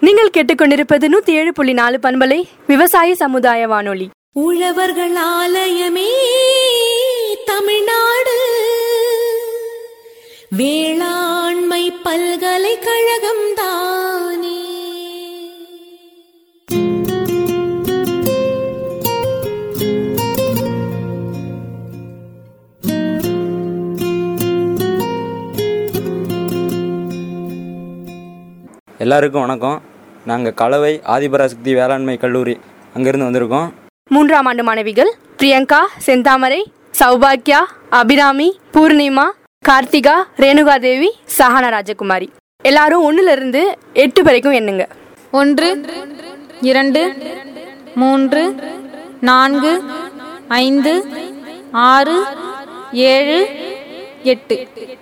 நீங்கள் கேட்டுக்கொண்டிருப்பது நூத்தி ஏழு புள்ளி நாலு பண்பலை விவசாய சமுதாய வானொலி உழவர்கள் ஆலயமே தமிழ்நாடு வேளாண்மை பல்கலைக்கழகம் தானே எல்லாருக்கும் வணக்கம் நாங்கள் கலவை ஆதிபராசக்தி வேளாண்மை கல்லூரி அங்கேருந்து வந்திருக்கோம் மூன்றாம் ஆண்டு மாணவிகள் பிரியங்கா செந்தாமரை சௌபாக்கியா அபிராமி பூர்ணிமா கார்த்திகா ரேணுகா தேவி சஹானா ராஜகுமாரி எல்லாரும் ஒண்ணுல இருந்து எட்டு வரைக்கும் எண்ணுங்க ஒன்று இரண்டு மூன்று நான்கு ஐந்து ஆறு ஏழு எட்டு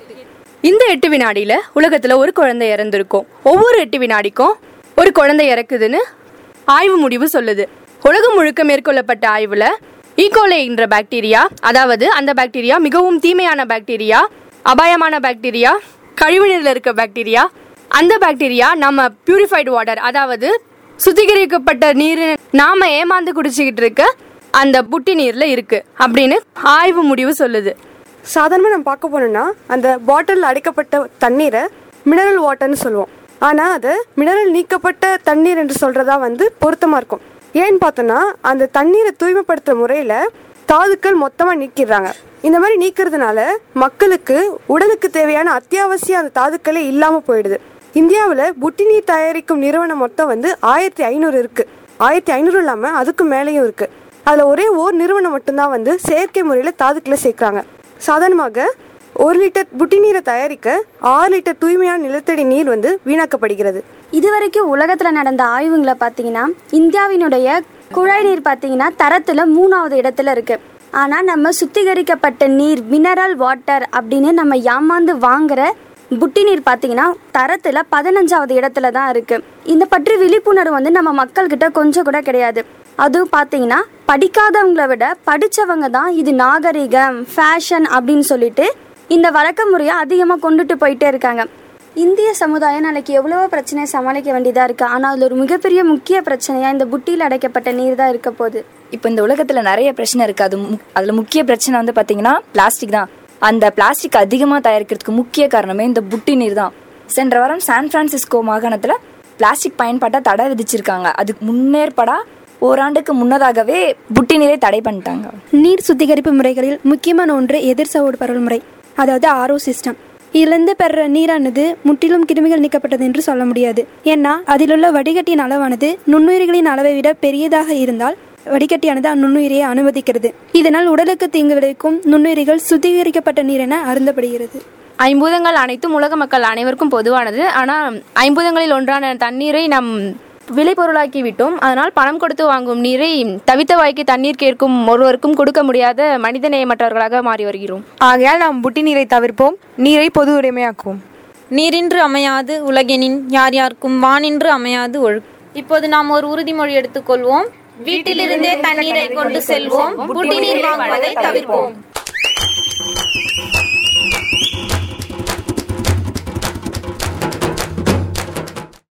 இந்த எட்டு வினாடியில உலகத்துல ஒரு குழந்தை இறந்திருக்கும் ஒவ்வொரு எட்டு வினாடிக்கும் ஒரு குழந்தை இறக்குதுன்னு ஆய்வு முடிவு சொல்லுது உலகம் முழுக்க மேற்கொள்ளப்பட்ட ஆய்வுல ஈகோலே என்ற பாக்டீரியா அதாவது அந்த பாக்டீரியா மிகவும் தீமையான பாக்டீரியா அபாயமான பாக்டீரியா கழிவுநீர்ல இருக்க பாக்டீரியா அந்த பாக்டீரியா நம்ம பியூரிஃபைடு வாட்டர் அதாவது சுத்திகரிக்கப்பட்ட நீர் நாம ஏமாந்து குடிச்சுக்கிட்டு இருக்க அந்த புட்டி நீர்ல இருக்கு அப்படின்னு ஆய்வு முடிவு சொல்லுது சாதாரணமாக நம்ம பார்க்க போனோம்னா அந்த பாட்டில் அடைக்கப்பட்ட தண்ணீரை மினரல் வாட்டர்னு சொல்லுவோம் ஆனால் அது மினரல் நீக்கப்பட்ட தண்ணீர் என்று சொல்கிறதா வந்து பொருத்தமாக இருக்கும் ஏன்னு பார்த்தோன்னா அந்த தண்ணீரை தூய்மைப்படுத்துகிற முறையில் தாதுக்கள் மொத்தமாக நீக்கிடுறாங்க இந்த மாதிரி நீக்கிறதுனால மக்களுக்கு உடலுக்கு தேவையான அத்தியாவசிய அந்த தாதுக்களே இல்லாமல் போயிடுது இந்தியாவில் புட்டி நீர் தயாரிக்கும் நிறுவனம் மொத்தம் வந்து ஆயிரத்தி ஐநூறு இருக்குது ஆயிரத்தி ஐநூறு இல்லாமல் அதுக்கு மேலேயும் இருக்குது அதில் ஒரே ஓர் நிறுவனம் மட்டும்தான் வந்து செயற்கை முறையில் தாதுக்களை சேர்க்குறாங்க சாதாரணமாக ஒரு லிட்டர் புட்டி நீரை தயாரிக்க ஆறு லிட்டர் தூய்மையான நிலத்தடி நீர் வந்து வீணாக்கப்படுகிறது இதுவரைக்கும் உலகத்தில் நடந்த ஆய்வுங்களை பார்த்தீங்கன்னா இந்தியாவினுடைய குழாய் நீர் பார்த்தீங்கன்னா தரத்தில் மூணாவது இடத்துல இருக்கு ஆனால் நம்ம சுத்திகரிக்கப்பட்ட நீர் மினரல் வாட்டர் அப்படின்னு நம்ம ஏமாந்து வாங்குற புட்டி நீர் பார்த்தீங்கன்னா தரத்தில் பதினஞ்சாவது இடத்துல தான் இருக்கு இந்த பற்றி விழிப்புணர்வு வந்து நம்ம மக்கள்கிட்ட கொஞ்சம் கூட கிடையாது அதுவும் பார்த்தீங்கன்னா படிக்காதவங்களை விட படித்தவங்க தான் இது நாகரிகம் ஃபேஷன் அப்படின்னு சொல்லிட்டு இந்த வழக்க முறையை அதிகமாக கொண்டுட்டு போயிட்டே இருக்காங்க இந்திய சமுதாயம் நாளைக்கு எவ்வளவோ பிரச்சனையை சமாளிக்க வேண்டியதாக இருக்குது ஆனால் அதில் ஒரு மிகப்பெரிய முக்கிய பிரச்சனையாக இந்த புட்டியில் அடைக்கப்பட்ட நீர் தான் இருக்க போகுது இப்போ இந்த உலகத்தில் நிறைய பிரச்சனை இருக்குது அது மு- அதில் முக்கிய பிரச்சனை வந்து பார்த்தீங்கன்னா பிளாஸ்டிக் தான் அந்த பிளாஸ்டிக் அதிகமாக தயாரிக்கிறதுக்கு முக்கிய காரணமே இந்த புட்டி நீர் தான் சென்ற வாரம் சான் பிரான்சிஸ்கோ மாகாணத்தில் பிளாஸ்டிக் பயன்பாட்டை தடை விதிச்சிருக்காங்க அதுக்கு முன்னேற்படா ஓராண்டுக்கு முன்னதாகவே புட்டி நீரை தடை பண்ணிட்டாங்க நீர் சுத்திகரிப்பு முறைகளில் முக்கியமான ஒன்று எதிர் சவுடு பரவல் முறை அதாவது ஆரோ சிஸ்டம் இதிலிருந்து பெற நீரானது முற்றிலும் கிருமிகள் நீக்கப்பட்டது என்று சொல்ல முடியாது ஏன்னா அதிலுள்ள வடிகட்டியின் அளவானது நுண்ணுயிரிகளின் அளவை விட பெரியதாக இருந்தால் வடிகட்டியானது அந்நுண்ணுயிரியை அனுமதிக்கிறது இதனால் உடலுக்கு தீங்கு விளைவிக்கும் நுண்ணுயிரிகள் சுத்திகரிக்கப்பட்ட நீர் என அருந்தப்படுகிறது ஐம்பூதங்கள் அனைத்தும் உலக மக்கள் அனைவருக்கும் பொதுவானது ஆனால் ஐம்பூதங்களில் ஒன்றான தண்ணீரை நம் விளைபொருளாக்கி விட்டோம் அதனால் பணம் கொடுத்து வாங்கும் நீரை தவித்த வாய்க்கு தண்ணீர் கேட்கும் ஒருவருக்கும் கொடுக்க முடியாத மனிதநேயமற்றவர்களாக மாறி வருகிறோம் ஆகையால் நாம் புட்டி நீரை தவிர்ப்போம் நீரை பொது உடைமையாக்குவோம் நீரின்று அமையாது உலகெனின் யார் யாருக்கும் வானின்று அமையாது ஒழு இப்போது நாம் ஒரு உறுதிமொழி எடுத்துக்கொள்வோம் வீட்டிலிருந்தே தண்ணீரை கொண்டு செல்வோம் புட்டி நீர் வாங்குவதை தவிர்ப்போம்